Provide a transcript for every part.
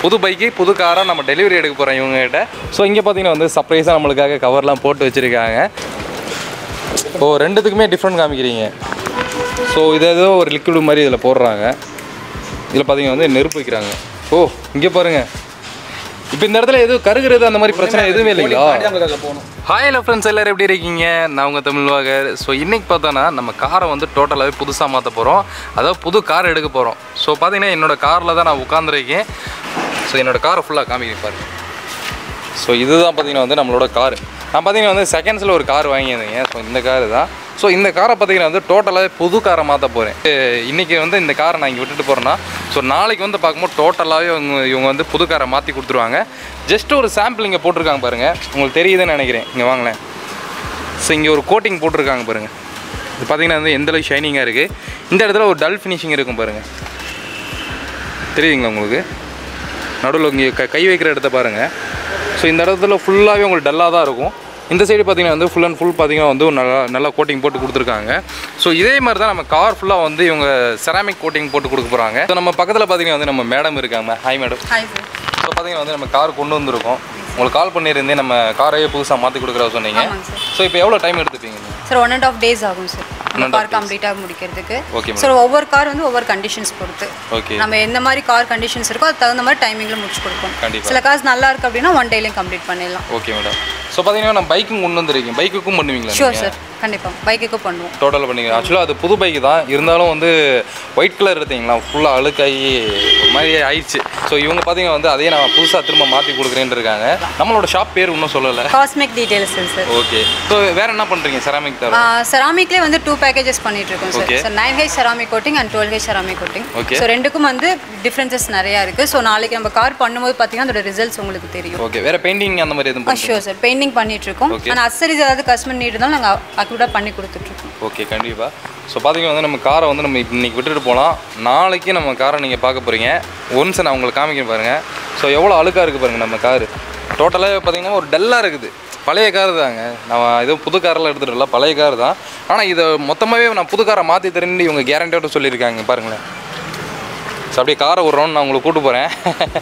புது பைக்கு புது காராக நம்ம டெலிவரி எடுக்க போகிறோம் இவங்ககிட்ட ஸோ இங்கே பார்த்தீங்கன்னா வந்து சர்ப்ரைஸாக நம்மளுக்காக கவர்லாம் போட்டு வச்சுருக்காங்க ஓ ரெண்டுத்துக்குமே டிஃப்ரெண்ட் காமிக்கிறீங்க ஸோ இது ஏதோ ஒரு லிக்விட் மாதிரி இதில் போடுறாங்க இதில் பார்த்தீங்கன்னா வந்து நெருப்பு வைக்கிறாங்க ஓ இங்கே பாருங்கள் இப்போ இந்த இடத்துல எதுவும் கருகிறது அந்த மாதிரி பிரச்சனை எதுவுமே இல்லைங்களா போகணும் ஹாய் ஹலோ ஃப்ரெண்ட்ஸ் எல்லாரும் எப்படி இருக்கீங்க நான் உங்கள் தமிழ்வாகர் ஸோ இன்றைக்கி பார்த்தோன்னா நம்ம காரை வந்து டோட்டலாகவே புதுசாக மாற்ற போகிறோம் அதாவது புது கார் எடுக்க போகிறோம் ஸோ பார்த்தீங்கன்னா என்னோடய காரில் தான் நான் உட்காந்துருக்கேன் ஸோ என்னோடய காரை ஃபுல்லாக காமிக்கிறேன் பாருங்க ஸோ இதுதான் பார்த்தீங்கன்னா வந்து நம்மளோட கார் நான் பார்த்தீங்கன்னா வந்து செகண்ட்ஸில் ஒரு கார் வாங்கியிருந்தேங்க ஸோ இந்த கார் தான் ஸோ இந்த காரை பார்த்தீங்கன்னா வந்து டோட்டலாகவே புது காரை மாற்ற போகிறேன் இன்றைக்கி வந்து இந்த காரை நான் இங்கே விட்டுட்டு போகிறேன்னா ஸோ நாளைக்கு வந்து பார்க்கும்போது டோட்டலாகவே இவங்க இவங்க வந்து புது காரை மாற்றி கொடுத்துருவாங்க ஜஸ்ட் ஒரு சாம்பிள் இங்கே போட்டிருக்காங்க பாருங்கள் உங்களுக்கு தெரியுதுன்னு நினைக்கிறேன் இங்கே வாங்களேன் ஸோ இங்கே ஒரு கோட்டிங் போட்டிருக்காங்க பாருங்கள் இது பார்த்தீங்கன்னா வந்து எந்த அளவுக்கு ஷைனிங்காக இருக்குது இந்த இடத்துல ஒரு டல் ஃபினிஷிங் இருக்கும் பாருங்கள் தெரியுதுங்களா உங்களுக்கு நடுவில் இங்கே க கை வைக்கிற இடத்த பாருங்கள் ஸோ இந்த இடத்துல ஃபுல்லாகவே உங்களுக்கு டல்லாக தான் இருக்கும் இந்த சைடு பார்த்தீங்கன்னா வந்து ஃபுல் அண்ட் ஃபுல் பார்த்தீங்கன்னா வந்து ஒரு நல்லா நல்லா கோட்டிங் போட்டு கொடுத்துருக்காங்க ஸோ இதே மாதிரி தான் நம்ம கார் ஃபுல்லாக வந்து இவங்க செராமிக் கோட்டிங் போட்டு கொடுக்க போகிறாங்க ஸோ நம்ம பக்கத்தில் பார்த்தீங்கன்னா வந்து நம்ம மேடம் இருக்காங்க hi madam hi sir so பார்த்தீங்கன்னா வந்து நம்ம கார் கொண்டு வந்திருக்கோம் உங்களுக்கு கால் பண்ணியிருந்தேன் நம்ம காரையே புதுசாக மாற்றி கொடுக்குறா சொன்னீங்க ஆமாங்க சார் ஸோ இப்போ எவ்வளோ டைம் எடுத்துப்பீங்க நீங்க? Sir one and half days ஆகும் சார் and நம்ம half கார் கம்ப்ளீட்டாக முடிக்கிறதுக்கு ஓகே மேடம் சார் ஒவ்வொரு கார் வந்து ஒவ்வொரு கண்டிஷன்ஸ் பொறுத்து ஓகே நம்ம எந்த மாதிரி கார் கண்டிஷன்ஸ் இருக்கோ அதுக்கு தகுந்த மாதிரி டைமிங்கில் முடிச்சு கொடுப்போம் கண்டிப்பாக சில கார்ஸ் நல்லா இருக்கு அப்படின்னா ஒன் டேலையும் கம்ப்ளீட் பண்ணிடலாம் ஓகே மேடம் ஸோ பார்த்தீங்கன்னா நான் பைக்கும் கொண்டு வந்திருக்கேன் பைக்குக்கும் பண்ணுவீங்களா ஷூர் சார் கண்டிப்பாக பைக்குக்கு பண்ணுவோம் டோட்டல் பண்ணிக்கிறேன் ஆக்சுவலாக அது புது பைக்கு தான் இருந்தாலும் வந்து ஒயிட் கலர் எடுத்தீங்களா ஃபுல்லாக அழுக்காகி ஒரு மாதிரி ஆயிடுச்சு ஸோ இவங்க பார்த்தீங்கன்னா வந்து அதையே நான் புதுசாக திரும்ப மாற்றி கொடுக்குறேன்னு இருக்காங்க நம்மளோட ஷாப் பேர் இன்னும் சொல்லலை காஸ்மெக் டீடைல்ஸ் சார் ஓகே ஸோ வேறு என்ன பண்ணுறீங்க செராமிக் தவிர செராமிக்லேயே வந்து டூ பேக்கேஜஸ் பண்ணிட்டு இருக்கோம் sir Okay. Sir nine H ceramic coating and twelve H ceramic coating Okay. So ரெண்டுக்கும் வந்து டிஃப்ரென்சஸ் நிறையா இருக்குது ஸோ நாளைக்கு நம்ம கார் பண்ணும்போது பார்த்தீங்கன்னா அதோட ரிசல்ட்ஸ் உங்களுக்கு தெரியும் ஓகே வேறு பெயிண்டிங் அந்த மாதிரி எதுவும் பண்ணுறீங்க ஷூர் சார் பெயிண்டிங் பண்ணிட்டு இருக்கோம் Okay. ஆனால் அசரிஸ் ஏதாவது கஸ்டமர் நீட் இருந்தாலும் நாங்கள் அக்யூட்டாக பண்ணி கொடுத்துட்ருக்கோம் ஓகே கண்டிப்பாக ஸோ பார்த்தீங்கன்னா வந்து நம்ம காரை வந்து நம்ம இன்னைக்கு விட்டுட்டு போகலாம் நாளைக்கு நம்ம காரை நீங்கள் பார்க்க போகிறீங்க ஒன்ஸ் நான் உங்களுக்கு காமிக்க பாருங்கள் ஸோ எவ்வளோ அழுக்காக இருக்குது பாருங்கள் நம்ம காரு டோட்டலாக பார்த்தீங்கன்னா ஒரு டல்லாக இருக்குது பழைய கார் தாங்க நான் எதுவும் புது காரெல்லாம் எடுத்துகிட்டு இல்லை பழைய கார் தான் ஆனால் இதை மொத்தமாகவே நான் புது காரை மாற்றி தரேன்னு இவங்க கேரண்டியோட சொல்லியிருக்காங்க பாருங்களேன் ஸோ அப்படியே காரை ஒரு ரவுண்ட் நான் உங்களுக்கு கூட்டு போகிறேன்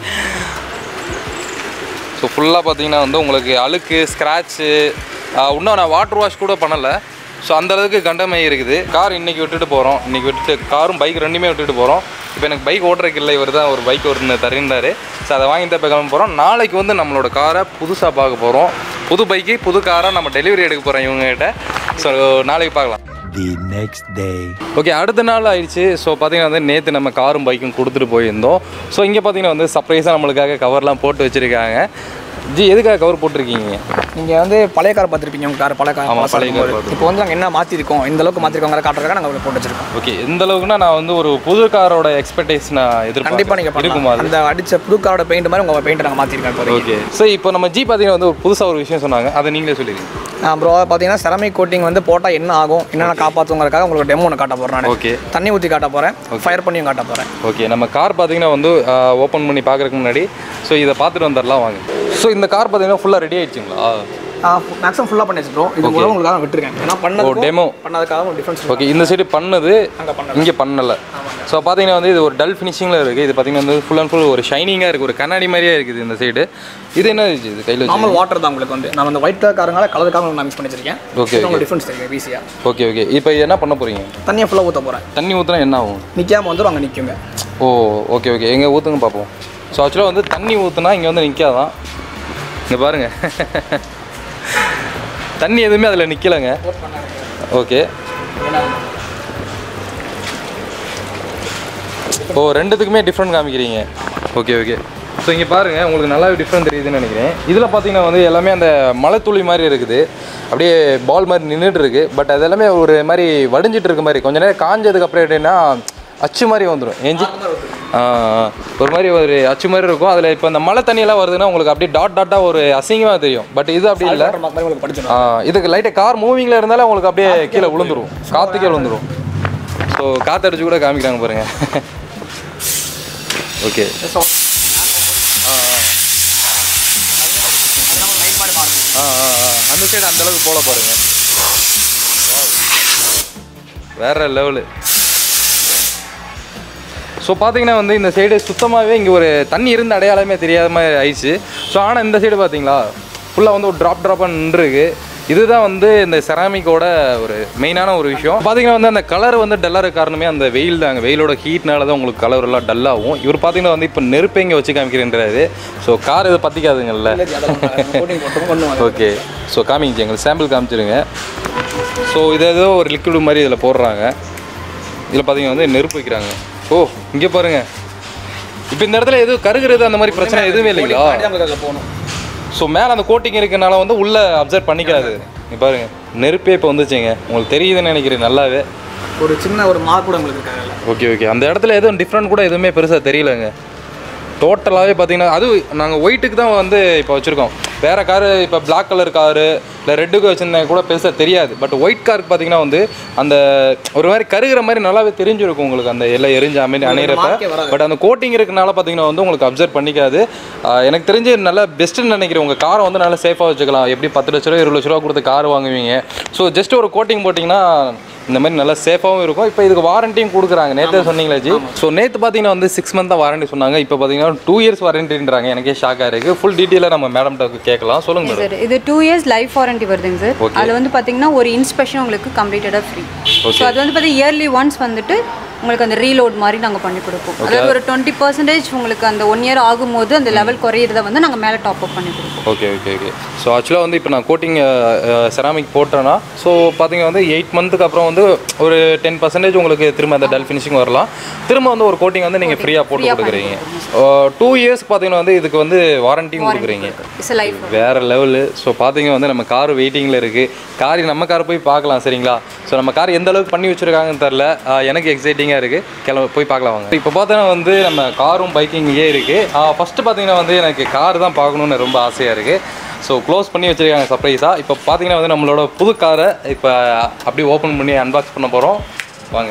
ஸோ ஃபுல்லாக பார்த்தீங்கன்னா வந்து உங்களுக்கு அழுக்கு ஸ்க்ராட்சு இன்னும் நான் வாட்டர் வாஷ் கூட பண்ணலை ஸோ அந்த அளவுக்கு கண்டமை இருக்குது கார் இன்றைக்கி விட்டுட்டு போகிறோம் இன்றைக்கி விட்டுட்டு காரும் பைக் ரெண்டுமே விட்டுட்டு போகிறோம் இப்போ எனக்கு பைக் ஓட்டுறதுக்கு இல்லை இவர் தான் ஒரு பைக் ஒன்று தருந்தார் ஸோ அதை வாங்கி தான் இப்போ கிளம்ப போகிறோம் நாளைக்கு வந்து நம்மளோட காரை புதுசாக பார்க்க போகிறோம் புது பைக்கு புது காராக நம்ம டெலிவரி எடுக்க போகிறோம் இவங்ககிட்ட ஸோ நாளைக்கு பார்க்கலாம் the next day. ஓகே அடுத்த நாள் ஆயிடுச்சு ஸோ பார்த்தீங்கன்னா வந்து நேற்று நம்ம காரும் பைக்கும் கொடுத்துட்டு போயிருந்தோம் ஸோ இங்கே பார்த்தீங்கன்னா வந்து சர்ப்ரைஸாக நம்மளுக்காக கவர்லாம் போட்டு வச்சுருக்காங்க ஜி எதுக்காக கவர் போட்டிருக்கீங்க நீங்கள் வந்து பழைய கார் பார்த்துருப்பீங்க உங்கள் கார் பழைய கார் ஆமா, பழசா பழைய கார் இருக்கும்போது. இப்போ வந்து நாங்கள் என்ன மாற்றிருக்கோம் இந்த அளவுக்கு மாற்றிருக்கோங்கிற காட்டுறதுக்காக நாங்கள் போட்டு வச்சிருக்கோம் ஓகே எந்த அளவுக்குன்னா நான் வந்து ஒரு புது காரோட எக்ஸ்பெக்டேஷன் நான் கண்டிப்பாக நீங்கள் எதிர்பார்க்கறேன் இருக்குமா பண்ணலாம் அது அந்த அடிச்ச புது காரோட பெயிண்ட் மாதிரி உங்கள் பெயிண்ட் நாங்கள் மாற்றிருக்கோம் இப்போ ஓகே ஸோ இப்போ நம்ம ஜி பார்த்தீங்கன்னா வந்து ஒரு புதுசாக ஒரு விஷயம் சொன்னாங்க அதை நீங்களே சொல்லிடுங்க ப்ரோ பார்த்தீங்கன்னா செரமிக் கோட்டிங் வந்து போட்டால் என்ன ஆகும் என்னென்ன காப்பாற்றுங்கிறக்காக உங்களுக்கு டெமோ ஒன்று காட்ட போகிறேன் நான் ஓகே தண்ணி ஊற்றி காட்ட போகிறேன் ஃபயர் பண்ணியும் காட்ட போகிறேன் ஓகே நம்ம கார் பார்த்தீங்கன்னா வந்து ஓப்பன் பண்ணி பார்க்குறதுக்கு முன்னாடி ஸோ இதை பார்த்துட்டு வந்துடலாம் வாங்க ஸோ இந்த கார் பார்த்தீங்கன்னா ஃபுல்லாக ரெடி ஆயிடுச்சுங்களா மேக்ஸிமம் ஃபுல்லாக பண்ணி வச்சுருக்கோம் இது மூலம் உங்களுக்காக நான் விட்டுருக்கேன் ஏன்னா பண்ணது demo. பண்ணதுக்காக ஒரு டிஃப்ரென்ஸ் ஓகே இந்த சைடு பண்ணது அங்கே பண்ண இங்கே பண்ணலை ஸோ பார்த்தீங்கன்னா வந்து இது ஒரு டல் ஃபினிஷிங்கில் இருக்குது இது பார்த்தீங்கன்னா வந்து ஃபுல் அண்ட் ஃபுல் ஒரு ஷைனிங்காக இருக்குது ஒரு கண்ணாடி மாதிரியே இருக்குது இந்த சைடு இது என்ன இது கையில் வச்சு நார்மல் வாட்டர் தான் உங்களுக்கு வந்து நான் அந்த ஒயிட் கலர் காரங்கால கலருக்காக நான் மிக்ஸ் பண்ணி வச்சிருக்கேன் Okay, உங்களுக்கு டிஃப்ரென்ஸ் தெரியும் ஈஸியாக ஓகே ஓகே இப்போ இது என்ன பண்ண போகிறீங்க தண்ணியை ஃபுல்லாக ஊற்ற போகிறேன் தண்ணி ஊற்றினா என்ன ஆகும் நிற்காம வந்துடும் அங்கே நிற்குங்க ஓ ஓகே ஓகே எங்கே ஊற்றுங்க பார்ப்போம் ஸோ ஆக்சுவலாக வந்து தண்ணி ஊற்றுனா இங்கே வந்து நிற்காதான் இங்கே பாருங்க தண்ணி எதுவுமே அதில் நிற்கலைங்க ஓகே ஓ ரெண்டுத்துக்குமே டிஃப்ரெண்ட் காமிக்கிறீங்க ஓகே ஓகே ஸோ இங்கே பாருங்கள் உங்களுக்கு நல்லாவே டிஃப்ரெண்ட் தெரியுதுன்னு நினைக்கிறேன் இதில் பார்த்தீங்கன்னா வந்து எல்லாமே அந்த மலைத்துளி மாதிரி இருக்குது அப்படியே பால் மாதிரி நின்றுட்டு இருக்கு பட் அது எல்லாமே ஒரு மாதிரி வடிஞ்சிட்டு இருக்க மாதிரி கொஞ்ச நேரம் காஞ்சதுக்கு அப்புறம் எப்படின்னா அச்சு மாதிரி வந்துடும் ஏஞ்சி ஆ, ஆ. ஒரு மாதிரி ஒரு அச்சு மாதிரி இருக்கும் அதில் இப்போ இந்த மழை தண்ணியெல்லாம் வருதுன்னா உங்களுக்கு அப்படியே டாட் டாட்டாக ஒரு அசிங்கமாக தெரியும் பட் இது அப்படி இல்லை வாட்டர் மாதிரி உங்களுக்கு படிச்சிடும் ஆ, இதுக்கு லைட்டாக கார் மூவிங்கில் இருந்தாலும் உங்களுக்கு அப்படியே கீழே விழுந்துரும் காற்று கீழே விழுந்துரும் ஸோ காற்றடிச்சு கூட காமிக்கிறாங்க பாருங்க ஓகே ஆ ஆ ஆ அந்த சைடு அந்த அளவுக்கு போல பாருங்க வேற லெவலு ஸோ பார்த்தீங்கன்னா வந்து இந்த சைடு சுத்தமாகவே இங்கே ஒரு தண்ணி இருந்த அடையாளமே தெரியாத மாதிரி ஆயிடுச்சு ஸோ ஆனால் இந்த சைடு பார்த்தீங்களா ஃபுல்லாக வந்து ஒரு ட்ராப் ட்ராப்பாக நின்றுருக்கு இதுதான் வந்து இந்த செராமிக்கோட ஒரு மெயினான ஒரு விஷயம் பார்த்தீங்கன்னா வந்து அந்த கலர் வந்து டல்லாக இருக்க காரணமே அந்த வெயில் தாங்க வெயிலோட ஹீட்னால தான் உங்களுக்கு கலர் எல்லாம் டல்லாகும் இவர் பார்த்தீங்கன்னா வந்து இப்போ நெருப்பை இங்கே வச்சு காமிக்கிறேன்றாரு ஸோ கார் இதை பற்றிக்காதுங்கல்ல கோட்டிங் போட்டு கொண்டு வாங்க ஓகே ஸோ காமிங்க எங்களுக்கு சாம்பிள் காமிச்சிருங்க ஸோ இது ஏதோ ஒரு லிக்விட் மாதிரி இதில் போடுறாங்க இதில் பார்த்தீங்கன்னா வந்து நெருப்பு வைக்கிறாங்க ஓ இங்கே பாருங்க இப்போ இந்த இடத்துல எதுவும் கருகிறது அந்த மாதிரி பிரச்சனை எதுவுமே இல்லைங்களா அதில் போகணும் ஸோ மேலே அந்த கோட்டிங் இருக்கனால வந்து உள்ளே அப்சர்வ் பண்ணிக்காது இங்க பாருங்க நெருப்பே இப்போ வந்துச்சுங்க உங்களுக்கு தெரியுதுன்னு நினைக்கிறேன் நல்லாவே ஒரு சின்ன ஒரு மார்க் கூட உங்களுக்கு இருக்காங்கல்ல ஓகே ஓகே அந்த இடத்துல எதுவும் டிஃப்ரெண்ட் கூட எதுவுமே பெருசாக தெரியலங்க டோட்டலாகவே பார்த்தீங்கன்னா அது நாங்கள் ஒயிட்டுக்கு தான் வந்து இப்போ வச்சுருக்கோம் வேறு காரு இப்போ Black கலர் காரு இல்லை ரெட்டுக்கு வச்சுருந்தா கூட பெருசாக தெரியாது பட் ஒயிட் காருக்கு பார்த்தீங்கன்னா வந்து அந்த ஒரு மாதிரி கருகிற மாதிரி நல்லாவே தெரிஞ்சிருக்கும் உங்களுக்கு அந்த எல்லாம் எரிஞ்ச அமை அணையிறப்ப mark ஏ வராது. பட் அந்த கோட்டிங் இருக்கனால பார்த்தீங்கன்னா வந்து உங்களுக்கு அப்சர்வ் பண்ணிக்காது ஆஹ் எனக்கு தெரிஞ்சு நல்லா பெஸ்ட்டுன்னு நினைக்கிறேன் உங்கள் காரை வந்து நல்லா சேஃபாக வச்சுக்கலாம் எப்படி பத்து லட்ச ரூபா இருபது லட்ச ரூபா கொடுத்து கார் வாங்குவீங்க ஸோ ஜஸ்ட் ஒரு கோட்டிங் போட்டிங்கன்னா இந்த மாதிரி நல்லா சேஃபாகவும் இருக்கும் இப்போ இதுக்கு வாரண்டியும் கொடுக்குறாங்க நேற்று சொன்னீங்களா ஜி ஸோ நேற்று பார்த்தீங்கன்னா வந்து சிக்ஸ் மந்த் தான் வாரண்டி சொன்னாங்க இப்போ பார்த்தீங்கன்னா டூ இயர்ஸ் வாரண்டின்றாங்க எனக்கே ஷாக்காக இருக்குது ஃபுல் டீட்டெயிலாக நம்ம மேடம்கிட்ட கேட்கலாம் சொல்லுங்க மேடம் சார் இது டூ இயர்ஸ் லைஃப் வாரண்டி வருதுங்க சார் Okay. அதில் வந்து பார்த்தீங்கன்னா ஒரு இன்ஸ்பெக்ஷன் உங்களுக்கு கம்ப்ளீட்டடாக ஃப்ரீ ஸோ அது வந்து பார்த்தீங்கன்னா இயர்லி ஒன்ஸ் வந்துட்டு உங்களுக்கு அந்த ரீலோட் மாதிரி நாங்கள் பண்ணி கொடுப்போம் அதாவது ஒரு டுவெண்ட்டி பர்சன்டேஜ் உங்களுக்கு அந்த ஒன் இயர் ஆகும்போது அந்த லெவல் குறையிறத வந்து நாங்கள் மேலே டாப் அப் பண்ணி கொடுப்போம் ஓகே ஓகே ஓகே ஸோ ஆக்சுவலாக வந்து இப்போ நான் கோட்டிங் செராமிக் போட்டேன்னா ஸோ பார்த்தீங்கன்னா வந்து எயிட் மந்த்துக்கு அப்புறம் வந்து ஒரு டென் பர்சன்டேஜ் உங்களுக்கு திரும்ப அந்த டல் ஃபினிஷிங் வரலாம் திரும்ப வந்து ஒரு கோட்டிங் வந்து நீங்கள் ஃப்ரீயாக போட்டு கொடுக்குறீங்க டூ இயர்ஸ் பார்த்தீங்கன்னா வந்து இதுக்கு வந்து வாரண்டியும் கொடுக்குறீங்க இட்ஸ் லைஃப் வேற லெவலு ஸோ பார்த்தீங்க வந்து நம்ம கார் வெயிட்டிங்கில் இருக்குது கார் நம்ம கார் போய் பார்க்கலாம் சரிங்களா ஸோ நம்ம கார் எந்த அளவுக்கு பண்ணி வச்சுருக்காங்கன்னு தெரில ஆஹ் எனக்கு எக்ஸைட்டிங்காக இருக்குது கிளம்ப போய் பார்க்கலாம் வாங்க இப்போ பார்த்தோன்னா வந்து நம்ம காரும் பைக்கிங் இங்கே இருக்குது ஃபஸ்ட்டு பார்த்தீங்கன்னா வந்து எனக்கு கார் தான் பார்க்கணுன்னு ரொம்ப ஆசையாக இருக்குது ஸோ க்ளோஸ் பண்ணி வச்சுருக்காங்க சர்ப்ரைஸாக இப்போ பார்த்தீங்கன்னா வந்து நம்மளோட புது காரை இப்போ அப்படியே ஓப்பன் பண்ணி அன்பாக்ஸ் பண்ண போகிறோம் வாங்க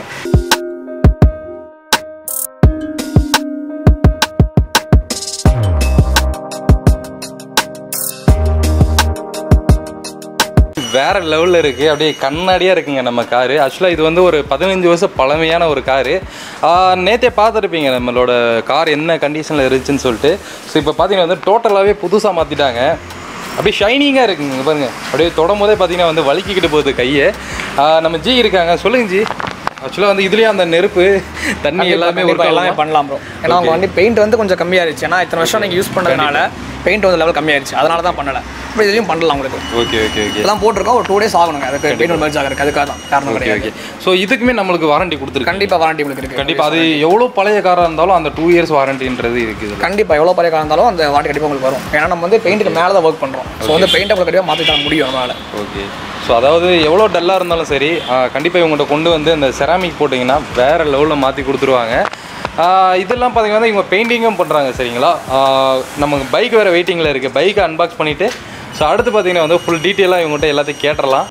வேற லெவலில் இருக்குது அப்படியே கண்ணாடியாக இருக்குங்க நம்ம காரு ஆக்சுவலாக இது வந்து ஒரு பதினஞ்சு வருஷம் பழமையான ஒரு காரு நேற்றே பார்த்துருப்பீங்க நம்மளோட கார் என்ன கண்டிஷனில் இருந்துச்சுன்னு சொல்லிட்டு ஸோ இப்போ பார்த்தீங்கன்னா வந்து டோட்டலாகவே புதுசாக மாற்றிட்டாங்க அப்படியே ஷைனிங்காக இருக்குங்க இங்க பாருங்க அப்படியே தொடும் போதே பார்த்தீங்கன்னா வந்து வலிக்கிக்கிட்டு போகுது கையை ஆ, நம்ம ஜி இருக்காங்க சொல்லுங்க ஜி ஆக்சுவலாக வந்து இதுலேயே அந்த நெருப்பு தண்ணி எல்லாமே கண்டிப்பா ஒரு எல்லாமே பண்ணலாம் ப்ரோ ஏன்னா அவங்க வண்டி பெயிண்ட் வந்து கொஞ்சம் கம்மியாக இருந்துச்சு ஏன்னா இத்தனை வருஷம் நீங்கள் யூஸ் பண்ணதுனால பெயிண்ட் வந்து லெவல் கம்மியாயிருச்சு அதனால தான் பண்ணல இப்போ இதுலையும் பண்ணலாம் உங்களுக்கு ஓகே ஓகே ஓகே இதெல்லாம் போட்டிருக்கோம் ஒரு டூ டேஸ் ஆகணுங்க அதுக்கு பெயிண்ட் மெர்ஜ் ஆகிறதுக்கு அதுக்காக தான் காரணம் ஓகே கிடையாது ஓகே ஸோ இதுக்குமே நம்மளுக்கு வாரண்டி கொடுத்துருக்கு கண்டிப்பாக வாரண்டி உங்களுக்கு இருக்கு கண்டிப்பாக அது எவ்வளோ பழைய காராக இருந்தாலும் அந்த டூ இயர்ஸ் வாரண்டின்றது இருக்குது கண்டிப்பாக எவ்வளோ பழைய காலம் இருந்தாலும் அந்த வாரண்டி கண்டிப்பாக உங்களுக்கு வரும் ஏன்னா நம்ம வந்து பெயிண்ட்டுக்கு மேலே தான் ஒர்க் பண்ணுறோம் ஸோ வந்து பெயிண்ட் உங்களுக்கு கண்டிப்பாக மாற்றி தர முடியும் நம்மளால ஓகே ஸோ அதாவது எவ்வளோ டல்லாக இருந்தாலும் சரி கண்டிப்பாக இவங்கள்ட்ட கொண்டு வந்து அந்த செராமிக் போட்டிங்கன்னா வேறு லெவலில் மாற்றி கொடுத்துருவாங்க ஆ, இதெல்லாம் பார்த்தீங்கன்னா இவங்க பெயிண்டிங்கும் பண்ணுறாங்க சரிங்களா ஆ, நமக்கு பைக் வேறு வெயிட்டிங்கில் இருக்குது பைக்கை அன்பாக்ஸ் பண்ணிவிட்டு ஸோ அடுத்து பார்த்தீங்கன்னா வந்து ஃபுல் டீட்டெயிலாக இவங்ககிட்ட எல்லாத்தையும் கேட்டுறலாம்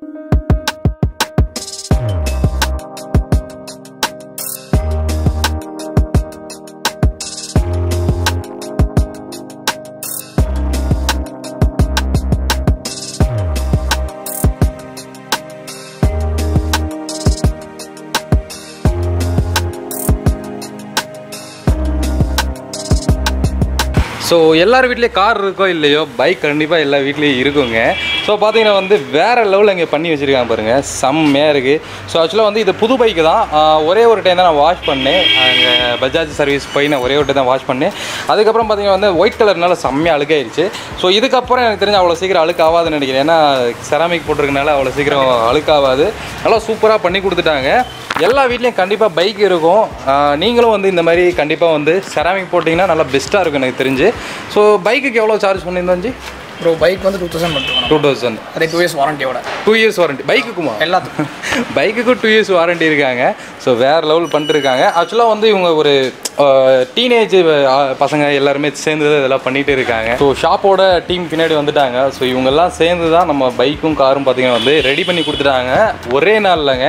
ஸோ எல்லார் வீட்லேயும் கார் இருக்கோ இல்லையோ பைக் கண்டிப்பாக எல்லா வீட்லேயும் இருக்குங்க ஸோ பார்த்தீங்கன்னா வந்து வேறு லெவலில் இங்கே பண்ணி வச்சுருக்காங்க பாருங்கள் செம்மையாக இருக்குது ஸோ ஆக்சுவலாக வந்து இது புது பைக்கு தான் ஆஹ் ஒரே ஒரு டைம் தான் நான் வாஷ் பண்ணேன் அங்கே பஜாஜ் சர்வீஸ் போய் நான் ஒரே ஒரு டைம் தான் வாஷ் பண்ணேன் அதுக்கப்புறம் பார்த்தீங்கன்னா வந்து ஒயிட் கலர்னால செம்மையாக அழுக்காயிருச்சு ஸோ இதுக்கப்புறம் எனக்கு தெரிஞ்சு அவ்வளோ சீக்கிரம் அழுக்காகாதுன்னு நினைக்கிறேன் ஏன்னா செராமிக் போட்டிருக்கனால அவ்வளோ சீக்கிரம் அழுக்காகாது நல்லா சூப்பராக பண்ணி கொடுத்துட்டாங்க எல்லா வீட்லேயும் கண்டிப்பாக பைக் இருக்கும் ஆஹ் நீங்களும் வந்து இந்த மாதிரி கண்டிப்பாக வந்து செராமிக் போட்டிங்கன்னா நல்லா பெஸ்ட்டாக இருக்கும் எனக்கு தெரிஞ்சு ஸோ பைக்குக்கு எவ்வளோ சார்ஜ் பண்ணியிருந்தோம் ஜி ப்ரோ பைக் வந்து டூ தௌசண்ட் பண்ணிருக்கோம் டூ தௌசண்ட் அதே டூ இயர்ஸ் வாரண்டியோட டூ இயர்ஸ் வாரண்டி பைக்குக்குமா எல்லாத்துக்கும் பைக்குக்கும் டூ இயர்ஸ் வாரண்டி இருக்காங்க ஸோ வேறு லெவல் பண்ணிட்டுருக்காங்க ஆக்சுவலாக வந்து இவங்க ஒரு டீனேஜ் பசங்க எல்லாருமே சேர்ந்து தான் இதெல்லாம் பண்ணிட்டு இருக்காங்க ஸோ ஷாப்போட டீம் பின்னாடி வந்துட்டாங்க ஸோ இவங்கெல்லாம் சேர்ந்து தான் நம்ம பைக்கும் காரும் பார்த்தீங்கன்னா வந்து ரெடி பண்ணி கொடுத்துட்டாங்க ஒரே நாள்லங்க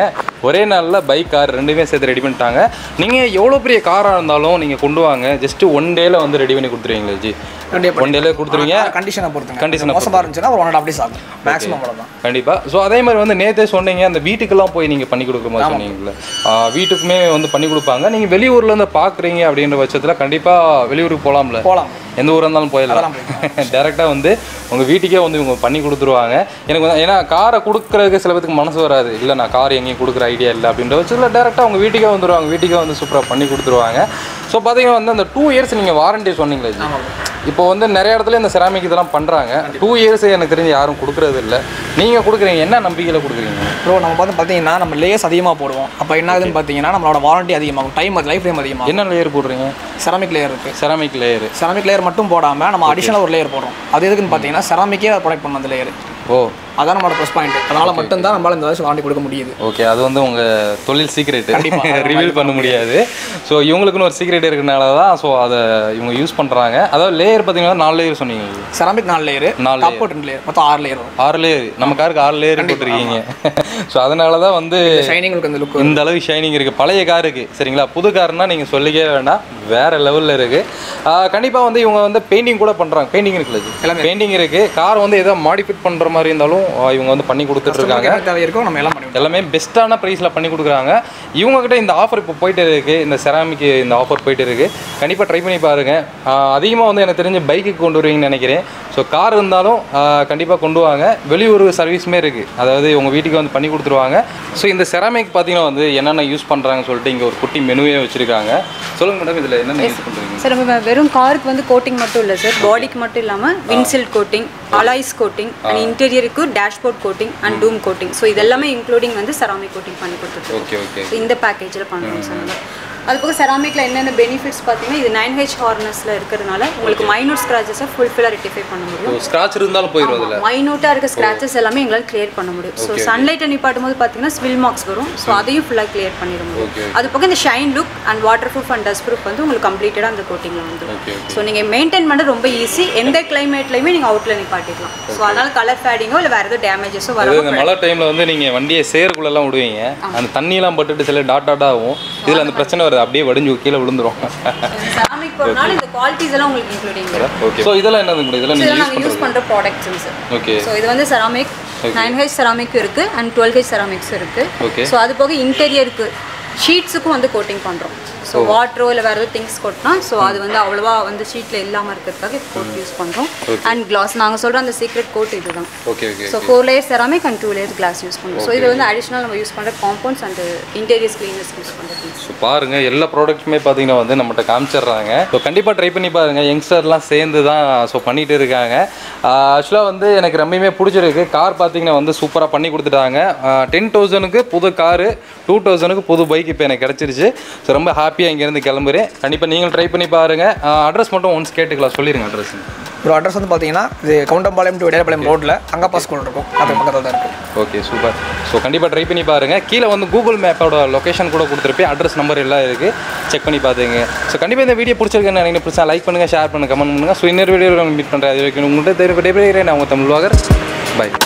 ஒரே நாளில் பைக் கார் ரெண்டுமே சேர்த்து ரெடி பண்ணிட்டாங்க நீங்கள் எவ்வளோ பெரிய காராக இருந்தாலும் நீங்கள் கொண்டு வாங்க ஜஸ்ட்டு ஒன் டேல வந்து ரெடி பண்ணி கொடுத்துருவீங்களா ஜி ஒன் டேல கொடுத்துருவீங்க கண்டிஷனை பொறுத்துங்க Condition-அ மோசமாக இருந்துச்சுன்னா ஒரு ஒன் அண்ட் டேஸ் ஆகும் மேக்ஸிமம் அவ்வளோதான் கண்டிப்பாக ஸோ அதே மாதிரி வந்து நேற்றே சொன்னீங்க அந்த வீட்டுக்கெல்லாம் போய் நீங்கள் பண்ணி கொடுக்குற மாதிரி சொன்னீங்கல்ல ஆ, வீட்டுக்குமே வந்து பண்ணி கொடுப்பாங்க நீங்கள் வெளியூர்லேருந்து பார்க்குறீங்க அப்படின்ற பட்சத்தில் கண்டிப்பாக வெளியூருக்கு போகலாம்ல போகலாம் எந்த ஊராக இருந்தாலும் போயிடலாம் டேரெக்டாக வந்து உங்கள் வீட்டுக்கே வந்து இவங்க பண்ணி கொடுத்துருவாங்க எனக்கு வந்து ஏன்னா காரை கொடுக்குறதுக்கு சில பேருக்கு மனசு வராது இல்லை நான் கார் எங்கேயும் கொடுக்குற ஐடியா இல்லை அப்படின்ற பட்சத்தில் டேரெக்டாக உங்கள் வீட்டுக்கே வந்துருவாங்க வீட்டுக்கே வந்து சூப்பராக பண்ணி கொடுத்துருவாங்க ஸோ பார்த்தீங்கன்னா வந்து அந்த டூ இயர்ஸ் நீங்கள் வாரண்டி சொன்னீங்களே ஜி இப்போ வந்து நிறைய இடத்துல இந்த செராமிக் இதெல்லாம் பண்ணுறாங்க டூ இயர்ஸ் எனக்கு தெரிஞ்சு யாரும் கொடுக்குறது இல்லை நீங்கள் கொடுக்குறீங்க என்ன நம்பிக்கையில் கொடுக்குறீங்க ப்ரோ நம்ம பார்த்து பார்த்தீங்கன்னா நம்ம லேயர்ஸ் அதிகமாக போடுவோம் அப்போ என்ன ஆகுதுன்னு பார்த்தீங்கன்னா நம்மளோட வாரண்டி அதிகமாகும் டைம் அது லைஃப் டைம் அதிகமாகும் என்ன லேயர் போடுறீங்க செராமிக் லேயர் இருக்குது செராமிக் லேயர் செராமிக் லேயர் மட்டும் போடாமல் நம்ம அடிஷனல் ஒரு லேயர் போடுறோம் அது எதுக்குன்னு பார்த்தீங்கன்னா செராமிக்கே ப்ரொடக்ட் பண்ணணும் அந்த லேயர் ஓ அதான் நம்மளோட ப்ளஸ் பாயிண்ட் அதனால மட்டும்தான் நம்மளால இந்த வருஷம் வாரண்டி கொடுக்க முடியுது ஓகே அது வந்து உங்கள் தொழில் சீக்ரெட் ரிவீல் பண்ண முடியாது ஸோ இவங்களுக்குன்னு ஒரு சீக்ரெட் இருக்கனால தான் ஸோ அதை இவங்க யூஸ் பண்ணுறாங்க அதாவது லேயர் பார்த்தீங்கன்னா நாலு லேயர் சொன்னீங்க செராமிக் நாலு லேயர் நாலு டாப் ரெண்டு லேயர் மொத்தம் ஆறு லேயர் வரும் ஆறு லேயர் நம்ம காருக்கு ஆறு லேயர் போட்டிருக்கீங்க ஸோ அதனால தான் வந்து ஷைனிங்களுக்கு அந்த லுக் இந்த அளவு ஷைனிங் இருக்குது பழைய காருக்கு சரிங்களா புது காருன்னா நீங்கள் சொல்லிக்கவே வேண்டாம் வேறு லெவலில் இருக்குது கண்டிப்பாக வந்து இவங்க வந்து பெயிண்டிங் கூட பண்ணுறாங்க பெயிண்டிங் இருக்குல்ல எல்லாமே. பெயிண்டிங் இருக்குது கார் வந்து ஏதோ மாடிஃபிட் பண்ணுற மாதிரி இருந்தாலும் ஆ, இவங்க வந்து பண்ணி கொடுத்துட்ருக்காங்க என்ன தேவை இருக்கோ நம்ம எல்லாம் பண்ணி எல்லாமே பெஸ்ட்டான ப்ரைஸில் பண்ணி கொடுக்குறாங்க இவங்ககிட்ட இந்த ஆஃபர் இப்போ போயிட்டு இருக்கு இந்த செராமிக்கு இந்த ஆஃபர் போயிட்டு இருக்கு கண்டிப்பாக ட்ரை பண்ணி பாருங்க அதிகமாக வந்து எனக்கு தெரிஞ்சு பைக்குக்கு கொண்டு வருவீங்கன்னு நினைக்கிறேன் ஸோ கார் இருந்தாலும் கண்டிப்பாக கொண்டு வாங்க வெளியூர் சர்வீஸுமே இருக்குது அதாவது உங்கள் வீட்டுக்கு வந்து பண்ணி கொடுத்துருவாங்க ஸோ இந்த செராமிக் பார்த்தீங்கன்னா வந்து என்னென்ன யூஸ் பண்ணுறாங்கன்னு சொல்லிட்டு இங்கே ஒரு குட்டி மெனுவே வச்சுருக்காங்க சொல்லுங்க மேடம் இதில் என்னென்ன யூஸ் பண்ணுறீங்க சார் நம்ம வெறும் காருக்கு வந்து கோட்டிங் மட்டும் இல்லை சார் பாடிக்கு மட்டும் இல்லாமல் windshield coating alloys coating and இன்டீரியருக்கு dashboard coating and dome coating so இதெல்லாமே இன்க்ளூடிங் வந்து செராமிக் கோட்டிங் பண்ணி கொடுத்துருக்கோம் ஓகே ஓகே ஸோ இந்த பேக்கேஜில் பண்ணுறோம் சார் நம்ம அது போக செராமிக்கில் என்னென்ன பெனிஃபிட்ஸ் பார்த்தீங்கன்னா இது நைன் ஹெச் ஹார்னஸில் இருக்கிறதுனால உங்களுக்கு மைனூட் ஸ்க்ராச்சஸை ஃபுல்ஃபில்லாக ரெக்டிஃபை பண்ண முடியும் ஸ்க்ராட்ச் இருந்தாலும் போயிடும் அதில் மைனூட்டாக இருக்க ஸ்க்ராச்சஸ் எல்லாமே எங்களால் கிளியர் பண்ண முடியும் ஸோ சன்லைட்டை நிப்பாட்டும் போது பார்த்தீங்கன்னா ஸ்வில் மார்க்ஸ் வரும் ஸோ அதையும் ஃபுல்லாக கிளியர் பண்ணிட முடியும் அது போக இந்த shine look and waterproof and dustproof வந்து உங்களுக்கு கம்ப்ளீட்டடாக அந்த கோட்டிங்கில் வந்துடும் ஓகே ஸோ நீங்கள் மெயின்டைன் பண்ண ரொம்ப ஈஸி எந்த கிளைமேட்லையுமே நீங்கள் அவுட்டில் நிப்பாட்டிக்கலாம் ஸோ அதனால கலர் ஃபேடிங்கோ இல்லை வேறு எதுவும் டேமேஜஸோ அது வராமல் இந்த மழை டைமில் வந்து நீங்கள் வண்டியை சேருக்குள்ளெல்லாம் விடுவீங்க அந்த தண்ணியெல்லாம் பட்டுட்டு சில டாட் டாட் ஆகும் இதில் அந்த பிரச்சனை வருது அப்படியே வடிஞ்சு கீழே விழுந்துரும் செராமிக் போடுறதுனால இந்த குவாலிட்டிஸ் எல்லாம் உங்களுக்கு இன்க்ளூடிங் வரும் ஓகே ஸோ இதெல்லாம் என்னது கூட இதெல்லாம் நீங்கள் இதெல்லாம் யூஸ் நாங்கள் யூஸ் பண்ணுற ப்ராடக்ட்ஸுங்க சார் ஓகே ஸோ இது வந்து செராமிக் நைன் ஹெச் செராமிக்கும் இருக்குது அண்ட் டுவெல் ஹெச் செராமிக்ஸ் இருக்குது Okay. ஸோ அது போக இன்டீரியருக்கு ஷீட்ஸுக்கும் வந்து கோட்டிங் பண்ணுறோம் ஸோ வாட்டரோ இல்லை வேறு எதுவும் திங்ஸ் கொட்டினா ஸோ அது வந்து அவ்வளோவா வந்து ஷீட்டில் இல்லாமல் இருக்கிறதுக்காக கோட் யூஸ் பண்ணுறோம் அண்ட் கிளாஸ் நாங்கள் சொல்கிற அந்த சீக்ரெட் கோட் இதுதான் okay okay so four layer ceramic and two layer glass use பண்ணுறோம் ஸோ இது வந்து அடிஷ்னல் நம்ம யூஸ் பண்ணுற compounds and interiors cleaners use பண்ணுற திங்ஸ் ஸோ பாருங்க எல்லா ப்ராடக்ட்டுமே பார்த்தீங்கன்னா வந்து நம்மகிட்ட காமிச்சிடுறாங்க ஸோ கண்டிப்பாக ட்ரை பண்ணி பாருங்க யங்ஸ்டர்லாம் சேர்ந்து தான் ஸோ பண்ணிட்டு இருக்காங்க ஆக்சுவலாக வந்து எனக்கு ரொம்பவுமே பிடிச்சிருக்கு கார் பார்த்தீங்கன்னா வந்து சூப்பராக பண்ணி கொடுத்துட்டாங்க டென் தௌசண்ட்க்கு புது காரு டூ தௌசண்ட்க்கு புது பைக் இப்போ எனக்கு கிடச்சிருச்சு ஸோ ரொம்ப ஹாப்பியாக இங்கேருந்து கிளம்புறேன் கண்டிப்பாக நீங்களும் ட்ரை பண்ணி பாருங்க அட்ரஸ் மட்டும் ஒன்ஸ் கேட்டுக்கலாம் சொல்லிடுங்க அட்ரஸ் ஒரு அட்ரஸ் வந்து பார்த்தீங்கன்னா இது கவுண்டம்பாளையம் டு இடையப்பாளையம் ரோட்டில் அங்கப்பா ஸ்கூல் இருக்கும் அது பக்கத்தில் தான் இருக்குது ஓகே சூப்பர் ஸோ கண்டிப்பாக ட்ரை பண்ணி பாருங்கள் கீழே வந்து கூகுள் மேப்போட லொகேஷன் கூட கொடுத்துருப்பேன் அட்ரஸ் நம்பர் எல்லாம் இருக்குது செக் பண்ணி பார்த்துங்க ஸோ கண்டிப்பாக இந்த வீடியோ பிடிச்சிருக்கேன்னு நினைக்கிறேன் பிடிச்சா லைக் பண்ணுங்கள் ஷேர் பண்ணுங்கள் கமெண்ட் பண்ணுங்கள் ஸோ இன்னொரு வீடியோவில் மீட் பண்ணுறேன் அது வரைக்கும் உங்கள்கிட்ட தெரிவிக்கிறேன் நான் உங்கள் தமிழ் வாகர் பை